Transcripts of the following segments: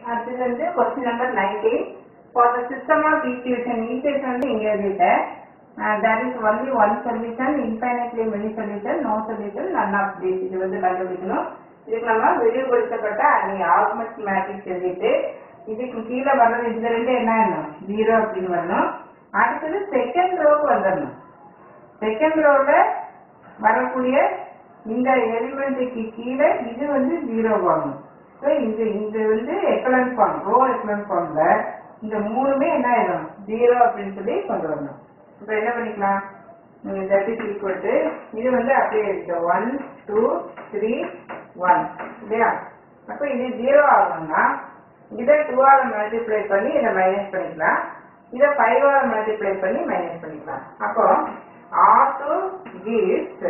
அடுத்தது வந்து question number nineteen for the system of equation equation வந்து இங்கே எழுதிட்டேன் that is only one solution infinitely many solution no solution none of these இது வந்து கண்டுபிடிக்கணும் இதுக்கு நம்ம விரிவுபடுத்தப்பட்ட அணி ஆகுமெண்ட் மேட்ரிக்ஸ் எழுதிட்டு இதுக்கு கீழே வர்றது இந்த ரெண்டு என்ன ஆகணும் ஜீரோ அப்படின்னு வரணும் அடுத்தது செகண்ட் ரோக்கு வந்துடணும் செகண்ட் ரோல வரக்கூடிய இந்த எலிமெண்ட்டுக்கு கீழே இது வந்து ஜீரோ ஆகும் ஸோ இந்த இது வந்து எக்கலன் ஃபார்ம் ரோ எக்கலன் ஃபார்ம்ல இந்த மூணுமே என்ன ஆயிடும் ஜீரோ அப்படின்னு சொல்லி கொண்டு வரணும் இப்போ என்ன பண்ணிக்கலாம் தட் இஸ் ஈக்குவல் டு இது வந்து அப்படியே இருக்கு ஒன் டூ த்ரீ ஒன் இல்லையா அப்போ இது ஜீரோ ஆகணும்னா இதை டூவால் மல்டிப்ளை பண்ணி இதை மைனஸ் பண்ணிக்கலாம் இதை ஃபைவால் மல்டிப்ளை பண்ணி மைனஸ் பண்ணிக்கலாம் அப்போ R two gives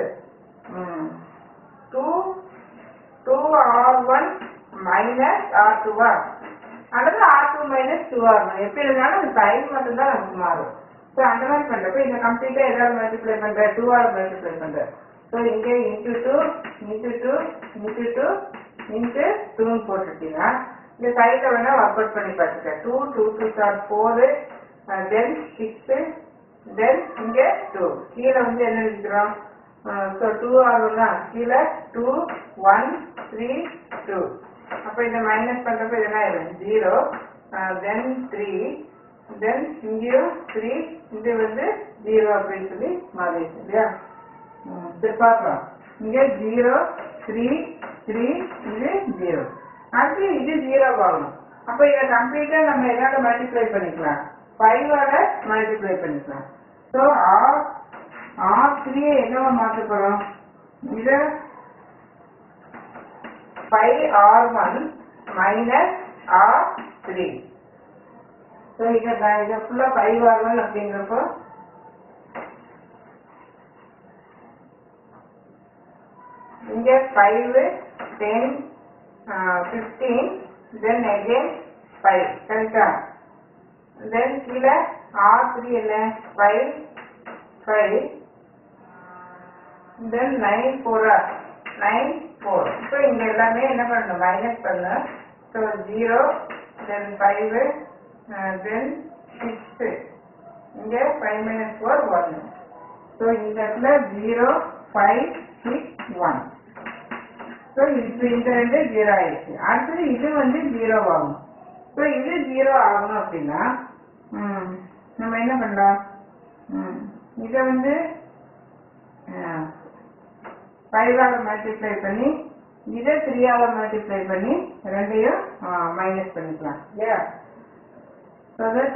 two two R one minus R டூவா அல்லது R two minus two R one எப்படி இருந்தாலும் அந்த சைன் மட்டும்தான் நமக்கு மாறும் ஸோ அந்த மாதிரி பண்ணுறப்ப இந்த கம்ப்ளீட்டாக எதாவது மல்டிப்ளை பண்ணுற டூ ஆர் மல்டிப்ளை பண்ணுற ஸோ இங்கே into two into two into two into டூன்னு போட்டுட்டீங்கன்னா இந்த சைடில் வேணால் ஒர்க் அவுட் பண்ணி பார்த்துக்க டூ டூ டூ சார் ஃபோரு தென் சிக்ஸு தென் இங்கே டூ கீழே வந்து என்ன எழுதிக்கிறோம் ஸோ டூ ஆகும்னா கீழே டூ ஒன் த்ரீ டூ அப்போ இதை மைனஸ் பண்ணுறப்ப இதெல்லாம் ஆயிடும் ஜீரோ தென் த்ரீ தென் இங்கேயும் த்ரீ இது வந்து ஜீரோ அப்படின்னு சொல்லி மாறிடுச்சு இல்லையா ம், சரி பார்க்கலாம் இங்கே ஜீரோ த்ரீ த்ரீ இது ஜீரோ அடுத்து இது ஜீரோ ஆகணும் அப்போ இதை கம்ப்ளீட்டாக நம்ம எதாவது மல்டிப்ளை பண்ணிக்கலாம் ஃபைவோட மல்டிப்ளை பண்ணிக்கலாம் ஸோ ஆர் ஆர் த்ரீயை என்னவா மாற்ற போகிறோம் இதை five R one minus R three so இதை நான் இதை ஃபுல்லாக ஃபைவ் ஆர் ஒன் அப்படிங்கிறப்போ இங்கே five ten fifteen then again five கரெக்டா தென் கீழே ஆர் த்ரீ என்ன ஃபைவ் ஃபைவ் தென் நைன் ஃபோரா நைன் ஃபோர் இப்போ இங்கே எல்லாமே என்ன பண்ணணும் மைனஸ் பண்ணணும் so zero then five then six இங்கே ஃபைவ் மைனஸ் ஃபோர் ஒன்று ஸோ இந்த இடத்துல zero five six one so இப்போ இந்த ரெண்டு ஜீரோ ஆயிடுச்சு அடுத்தது இது வந்து ஜீரோ ஆகும் ஸோ இது ஜீரோ ஆகணும் அப்படின்னா ம், நம்ம என்ன பண்ணலாம் ம், இதை வந்து ஃபைவால் மல்டிப்ளை பண்ணி இதை த்ரீயால் மல்டிப்ளை பண்ணி ரெண்டையும் மைனஸ் பண்ணிக்கலாம் இல்லையா ஸோ தட்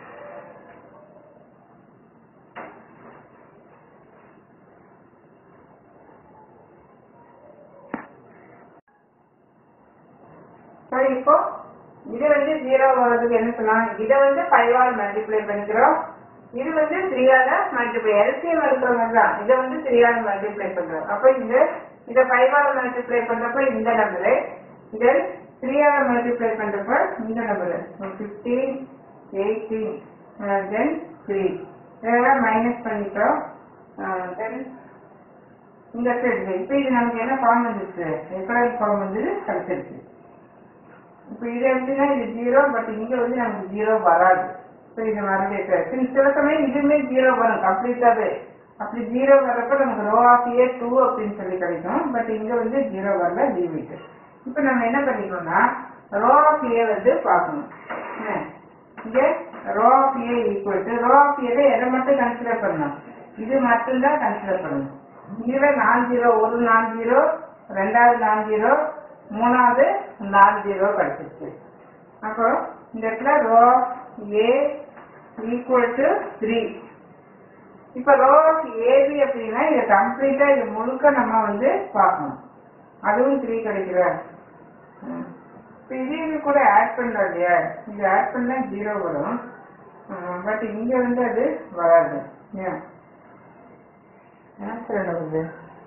ஸோ இப்போ இது வந்து ஜீரோ வர்றதுக்கு என்ன சொல்லலாம் இதை வந்து ஃபைவால் மல்டிப்ளை பண்ணிக்கிறோம் இது வந்து த்ரீயால மல்டிப்ளை எல்சிஎம் இருக்கிற மாதிரி தான் இதை வந்து த்ரீயால் மல்டிப்ளை பண்றோம் அப்போ இந்த இதை ஃபைவால் மல்டிப்ளை பண்றப்ப இந்த நம்பரு தென் த்ரீயால மல்டிப்ளை பண்றப்ப இந்த number fifteen eighteen then three இதெல்லாம் மைனஸ் பண்ணிக்கிறோம் தென் இந்த சைடு இப்போ இது நமக்கு என்ன ஃபார்ம் வந்துருச்சு எக்கனாமிக் ஃபார்ம் வந்து கிடைச்சிருச்சு இப்போ இது எப்படின்னா இது ஜீரோ பட் இங்கே வந்து நமக்கு ஜீரோ வராது ஸோ இது வரவே இருக்காது சில சமயம் இதுவுமே ஜீரோ வரும் கம்ப்ளீட்டாகவே அப்படி ஜீரோ வர்றப்ப நமக்கு ரோ ஆஃப் ஏ டூ அப்படின்னு சொல்லி கிடைக்கும் பட் இங்கே வந்து ஜீரோ வரல லீவிட்டு இப்போ நம்ம என்ன பண்ணிக்கணும்னா ரோ ஆஃப் ஏ வந்து பார்க்கணும் என்ன? இங்கே row of A equal to row of ஏல எதை மட்டும் கன்சிடர் பண்ணணும் இது மட்டும்தான் கன்சிடர் பண்ணணும் இதில் நாலு ஜீரோ ஒரு நாலு ஜீரோ ரெண்டாவது நாலு ஜீரோ மூணாவது நாலு ஜீரோ கிடைச்சிருச்சு அப்போ இந்த இடத்துல row A equal to three இப்போ ரோ ஆஃப் ஏபி அப்படின்னா இதை கம்ப்ளீட்டாக இது முழுக்க நம்ம வந்து பார்க்கணும் அதுவும் த்ரீ கிடைக்கிற இப்போ இது கூட ஆட் பண்ணுறோம் இல்லையா இது ஆட் பண்ணால் ஜீரோ வரும் பட் இங்கே வந்து அது வராது ஏன் ஆன்சர் என்ன வருது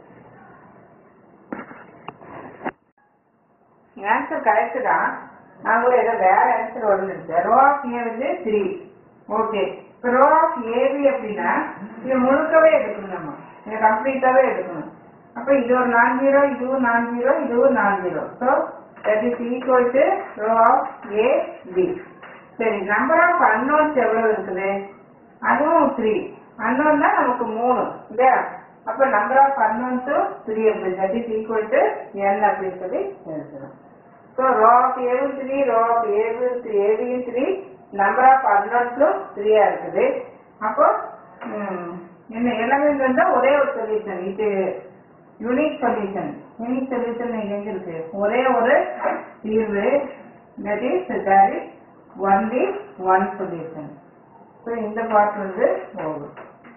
ஆன்சர் கரெக்டு தான் நாங்களும் ஏதோ வேற ஆன்சர் வந்துருச்சு ரோ ஆஃப் ஏ வந்து த்ரீ ஓகே இப்போ ரோ ஆஃப் ஏபி அப்படின்னா இது முழுக்கவே எடுக்கணும் நம்ம இதை கம்ப்ளீட்டாகவே எடுக்கணும் அப்போ இது ஒரு நான் ஜீரோ இதுவும் நான் ஜீரோ இதுவும் நான் zero so that is equal to row of A, B. சரி நம்பர் ஆஃப் அன்னோன்ஸ் எவ்வளவு இருக்குது அதுவும் த்ரீ அன்னோன் தான் நமக்கு மூணு இல்லையா அப்ப நம்பர் ஆஃப் அன்னோன்ஸும் த்ரீ அப்படி that is equal to n அப்படின்னு சொல்லி எழுதணும் ஸோ ரோ ஆஃப் ஏவும் த்ரீ ரோ ஆஃப் ஏவும் த்ரீ ஏவியும் த்ரீ நம்பர் ஆஃப் அன்னோன்ஸும் த்ரீயா இருக்குது அப்போ ம், என்ன எல்லாமே வந்து ஒரே ஒரு சொல்யூஷன் இது யூனிக் சொல்யூஷன் யூனிக் சொல்யூஷன் எங்க இருக்கு ஒரே ஒரு தீர்வு that is there is only one solution so இந்த பார்ட் வந்து ஓவர்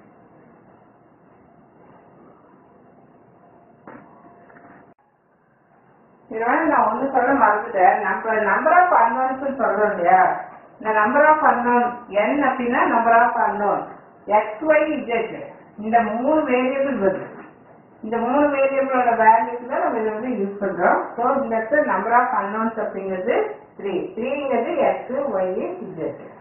இதனால நான் ஒண்ணு சொல்ல மறந்துட்டேன் நம்ம நம்பர் ஆஃப் அன்னோன்ஸ் சொல்றோம் இல்லையா இந்த நம்பர் ஆஃப் அன்னோன் n அப்படின்னா number of unknown x y z இந்த மூணு வேரியபிள் வருது இந்த மூணு வேரியபிளோட வேல்யூஸ் தான் நம்ம இதை வந்து யூஸ் பண்றோம் ஸோ இந்த இடத்துல நம்பர் ஆஃப் அன்னோன்ஸ் அப்படிங்கிறது த்ரீ த்ரீங்கிறது எக்ஸ் ஒய் இஜெட்